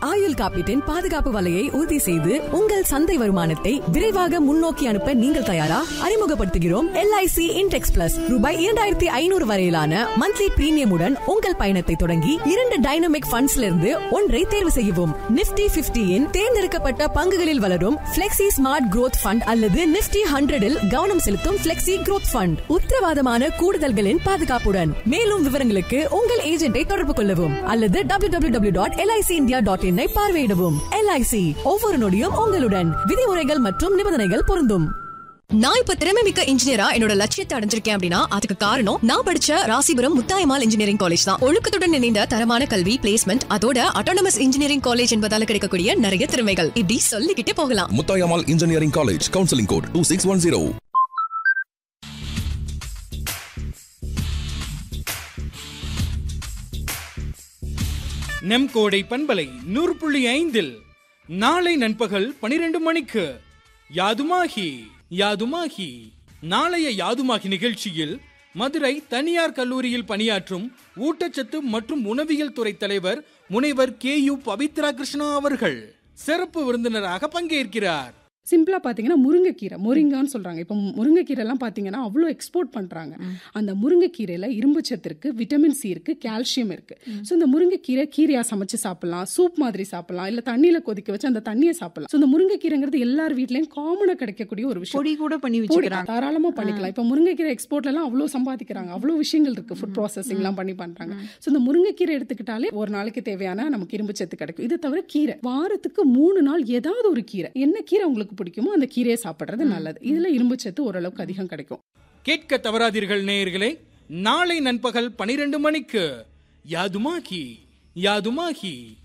ஆயுள் காப்பீட்டின் பாதுகாப்பு வலையை உறுதி செய்து உங்கள் சந்தை வருமானத்தை விரைவாக முன்னோக்கி அனுப்ப நீங்கள் தயாரா அறிமுகப்படுத்துகிறோம் எல்ஐசி இன்டெக்ஸ் பிளஸ் ரூபாய் இரண்டாயிரத்தி ஐநூறு வரையிலான மந்த்லி பிரீமியமுடன் உங்கள் பயணத்தை தொடங்கி இரண்டு டைனமிக் ஃபண்ட்ஸ்ல இருந்து ஒன்றை தேர்வு செய்யவும் நிப்டி பிப்டியின் தேர்ந்தெடுக்கப்பட்ட பங்குகளில் வளரும் பிளெக்சி ஸ்மார்ட் growth ஃபண்ட் அல்லது நிப்டி ஹண்ட்ரடில் கவனம் செலுத்தும் பிளெக்சி growth ஃபண்ட் உத்தரவாதமான கூடுதல்களின் பாதுகாப்புடன் மேலும் விவரங்களுக்கு உங்கள் ஏஜென்ட்டை தொடர்பு கொள்ளவும் அல்லது W W W dot LIC India dot in பார்வையிடவும் எல்ஐசி ஒவ்வொரு நொடியும் உங்களுடன் விதிமுறைகள் மற்றும் நிபந்தனைகள் பொருந்தும் நான் இப்ப திறமை மிக்க இன்ஜினியரா என்னோட லட்சியத்தை அடைஞ்சிருக்கேன் அப்படின்னா அதுக்கு காரணம் நான் படிச்ச ராசிபுரம் முத்தாயமால் இன்ஜினியரிங் காலேஜ் தான் ஒழுக்கத்துடன் இணைந்த தரமான கல்வி பிளேஸ்மெண்ட் அதோட அட்டானமஸ் இன்ஜினியரிங் காலேஜ் என்பதால கிடைக்கக்கூடிய நிறைய திறமைகள் இப்படி சொல்லிக்கிட்டே போகலாம் Muthayammal engineering college counselling code two six one zero நெம் கோடை பண்பலை நூறு புள்ளி ஐந்தில் நாளை நண்பகல் பனிரெண்டு மணிக்கு யாதுமாகி யாதுமாகி நாளைய யாதுமாகி நிகழ்ச்சியில் மதுரை தனியார் கல்லூரியில் பணியாற்றும் ஊட்டச்சத்து மற்றும் உணவியல் துறை தலைவர் முனைவர் கே யு பவித்ரா கிருஷ்ணா அவர்கள் சிறப்பு விருந்தினராக பங்கேற்கிறார் சிம்பிளா பாத்தீங்கன்னா முருங்கைக்கீரை முருங்கான்னு சொல்றாங்க இப்போ முருங்கைக்கீரை எல்லாம் பாத்தீங்கன்னா அவ்வளோ எக்ஸ்போர்ட் பண்றாங்க அந்த முருங்கைக்கீரையில இரும்பு சத்து இருக்கு விட்டமின் சி இருக்கு கால்சியம் இருக்கு ஸோ இந்த முருங்கைக்கீரை கீரையா சமைச்சு சாப்பிடலாம் சூப் மாதிரி சாப்பிடலாம் இல்ல தண்ணியில கொதிக்க வச்சு அந்த தண்ணியை சாப்பிடலாம் ஸோ இந்த முருங்கைக்கீரைங்கிறது எல்லார் வீட்லயும் காமனா கிடைக்கக்கூடிய ஒரு விஷயம் பொடி கூட பண்ணி பொடி வச்சுக்கிறாங்க தாராளமா பண்ணிக்கலாம் இப்போ முருங்கைக்கீரை எக்ஸ்போர்ட்ல எல்லாம் அவ்வளோ சம்பாதிக்கிறாங்க அவ்வளோ விஷயங்கள் இருக்கு ஃபுட் ப்ராசஸிங் எல்லாம் பண்ணி பண்றாங்க ஸோ இந்த முருங்கைக்கீரை எடுத்துக்கிட்டாலே ஒரு நாளைக்கு தேவையான நமக்கு இரும்பு சத்து கிடைக்கும் இது தவிர கீரை வாரத்துக்கு மூணு நாள் ஏதாவது ஒரு கீரை என்ன கீரை உங்களுக்கு பிடிக்குமோ அந்த கீரையை சாப்பிடுறது நல்லது இதுல இரும்பு சத்து ஓரளவுக்கு அதிகம் கிடைக்கும் கேட்க தவறாதீர்கள் நேயர்களே நாளை நண்பகல் பனிரெண்டு மணிக்கு யாதுமாகி யாதுமாகி